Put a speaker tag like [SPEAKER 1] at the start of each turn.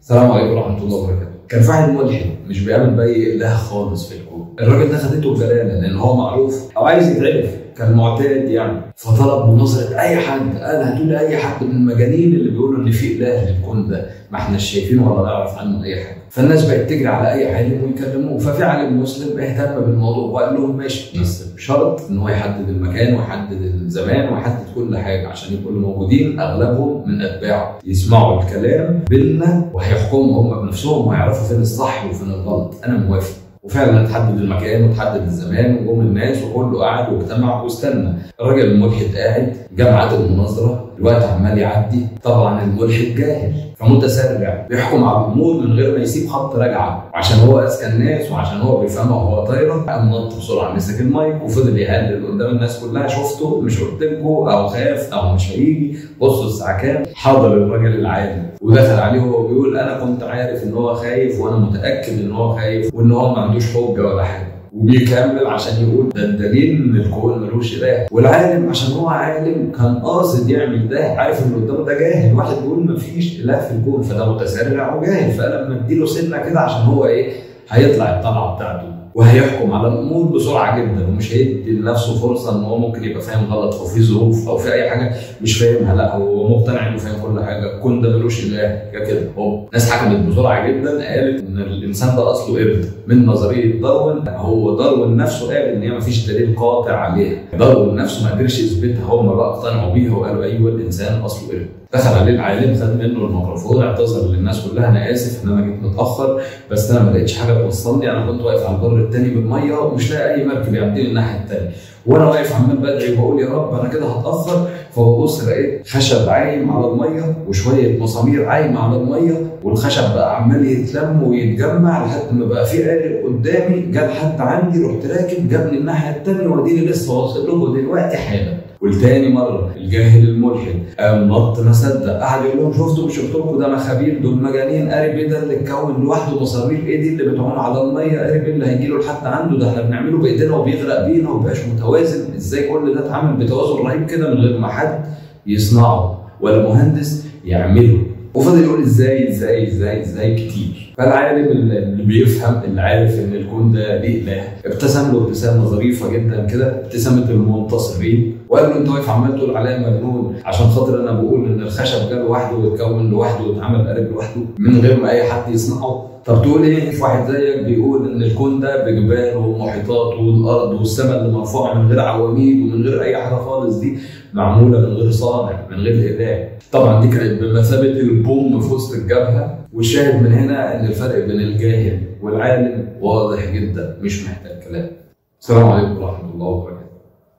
[SPEAKER 1] السلام عليكم ورحمه الله وبركاته كان في واحد ملحد مش بيعمل باي اله خالص في الكون الراجل ده خدته الجلاله لان هو معروف او عايز يتعرف كان معتاد يعني فطلب مناظره اي حد قال هاتوا لي اي حد من المجانين اللي بيقولوا ان في اله للكون ده ما احناش شايفينه ولا نعرف عنه اي حاجه فالناس بقت تجري على اي عالم ويكلموه ففي عالم مسلم اهتم بالموضوع وقال لهم ماشي بس بشرط ان هو يحدد المكان ويحدد الزمان ويحدد كل حاجه عشان يبقوا الموجودين اغلبهم من اتباعه يسمعوا الكلام بينا وهيحكموا هم بنفسهم ويعرفوا فين الصح وفين الغلط انا موافق وفعلا اتحدد المكان وتحدد الزمان وجم الناس وكله قعد واجتمع واستنى الراجل الملحد قاعد جه ميعاد المناظره الوقت عمال يعدي طبعا الملحد جاهل فمتسرع بيحكم على الامور من غير ما يسيب خط رجعه وعشان هو اذكى الناس وعشان هو بيفهمها وهو طايره قام نط بسرعه مسك المايك وفضل يهلل قدام الناس كلها شفته مش قلت لكم او خاف او مش هيجي بصوا الساعه كام حاضر الراجل العالم ودخل عليه وهو بيقول انا كنت عارف ان هو خايف وانا متاكد ان هو خايف وان هو ما عندوش حجه ولا حاجه وبيكمل عشان يقول ده الدليل ان الكون ملوش اله والعالم عشان هو عالم كان قاصد يعمل ده عارف ان قدامه ده جاهل واحد بيقول مفيش اله في الكون فده متسرع وجاهل فانا لما اديله سنه كده عشان هو ايه هيطلع الطلعه بتاعته وهيحكم على الامور بسرعه جدا ومش هيدي لنفسه فرصه ان هو ممكن يبقى فاهم غلط او في ظروف او في اي حاجه مش فاهمها لا هو مقتنع انه فاهم كل حاجه الكون ده ملوش اله كده هو ناس حكمت بسرعه جدا قالت ان الانسان ده اصله قرد من نظريه داروين هو داروين نفسه قال ان هي ما فيش دليل قاطع عليها داروين نفسه ما قدرش يثبتها هم بقى اقتنعوا بيها وقالوا ايوه الانسان اصله قرد دخل عليه العالم خد منه الميكروفون اعتذر للناس كلها انا اسف ان انا جيت متاخر بس انا ما لقيتش حاجه توصلني انا كنت واقف على البر الثاني بالميه ومش لاقي اي مركب يعدي لي الناحيه الثانيه وانا واقف عمال بدعي وبقول يا رب انا كده هتاخر فببص لقيت خشب عايم على الميه وشويه مسامير عايمه على الميه والخشب بقى عمال يتلم ويتجمع لحد ما بقى في قارب قدامي جاب حد عندي رحت راكب جابني الناحيه الثانيه واديني لسه واصل لكم دلوقتي حالا والتاني مره الجاهل الملحد قام نط ما صدق قعد يقول لهم شفتوا مش قلت لكم ده مخابير دول مجانين قارب ايه ده اللي اتكون لوحده مسامير ايه دي اللي بتعوم على الميه قارب ايه اللي هيجي له لحد عنده ده احنا بنعمله بايدينا وبيغرق بينا ومبقاش متوازن ازاي كل ده اتعمل بتوازن رهيب كده من غير ما حد يصنعه ولا مهندس يعمله وفضل يقول ازاي ازاي ازاي ازاي كتير فالعالم اللي بيفهم اللي عارف ان الكون ده ليه اله ابتسم له ابتسامه ظريفه جدا كده ابتسامه المنتصرين وقال له انت واقف عمال تقول عليا مجنون عشان خاطر انا بقول ان الخشب جه لوحده واتكون لوحده واتعمل قارب لوحده من غير ما اي حد يصنعه طب تقول ايه في واحد زيك بيقول ان الكون ده بجبال ومحيطات والارض والسماء اللي مرفوعه من غير عواميد ومن غير اي حاجه خالص دي معموله من غير صانع من غير اله طبعا دي كانت بمثابه البوم في وسط الجبهه والشاهد من هنا ان الفرق بين الجاهل والعالم واضح جدا مش محتاج كلام السلام عليكم ورحمه الله وبركاته